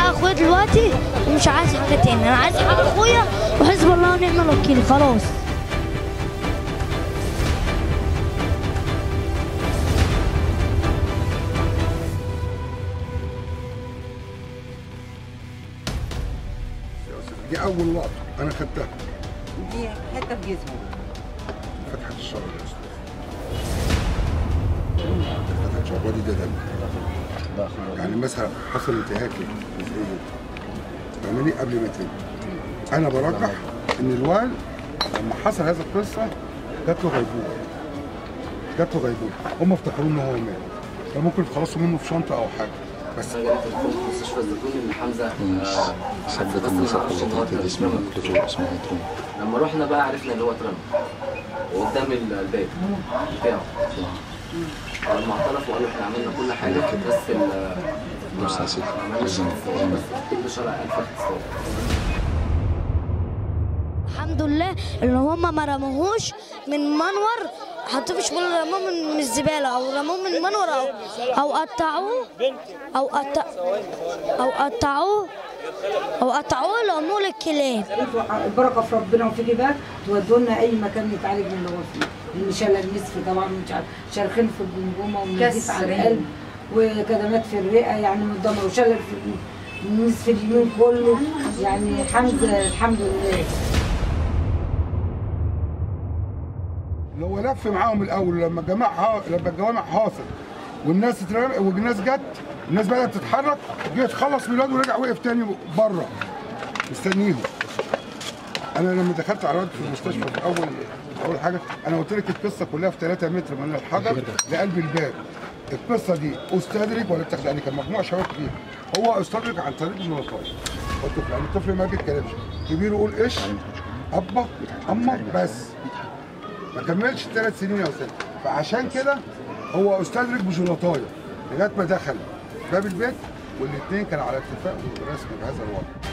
اخويا دلوقتي ومش عايز حاجه تاني انا عايز حق اخويا وحسب الله ونعم الوكيل خلاص دي اول لقطه انا خدتها دي حته في جسمه فتحه الشعر يا استاذ فتحه الشعر وادي ده دم يعني مثلا حصل انتهاك للجزئيه فاهماني قبل ما تنتهي انا برجح ان الوال لما حصل هذه القصه جات له غيبوبه جات له غيبوبه هم افتكروا ان هو مات كان ممكن يخلصوا منه في شنطه او حاجه بس حاجه في مستشفى الزيتون ان حمزه آه، ثبت المسافة اللي تحت جسمه مكتوب اسمه مطروم لما رحنا بقى عرفنا ان هو اترمى قدام الباب بتاعه لما اعترفوا قالوا احنا عملنا كل حاجه بس ال بص يا سيدي ما عملناش لازم- اختصار، بس كل شرع الف اختصار الحمد لله ان هم ما رموهوش من منور حطوه في شمال رموه من من الزباله او رموه من منور او او قطعوه او قطع او قطعوه او قطعوه لعمول الكلاب البركه في ربنا وفي جبال تودوا لنا اي مكان يتعالج من اللي هو فيه لان شلل النصف طبعا مش عارف شرخين في الجمجمه ونزيف على القلب وكدمات في الرئه يعني متدمر وشلل في النصف اليمين كله يعني حمزه الحمد لله اللي هو لف معاهم الاول لما الجماعه لما الجوامع حاصل والناس اترمى والناس جت الناس بدات تتحرك جه يتخلص من الواد ورجع وقف تاني بره مستنيهم انا لما دخلت على الواد في المستشفى في اول اول حاجه انا قلت لك القصه كلها في 3 متر من الحجر لقلب الباب القصه دي استدرج ولا بتاخد يعني كان مجموعه شباب كتير هو استدرج عن طريق الوصايا الطفل يعني الطفل ما بيتكلمش كبير يقول ايش ابا اما بس ما كملش ثلاث سنين يا استاذ فعشان كده هو استدرج بجلطايه لغايه ما دخل باب البيت والاثنين كانوا على اتفاق رسمي بهذا الوضع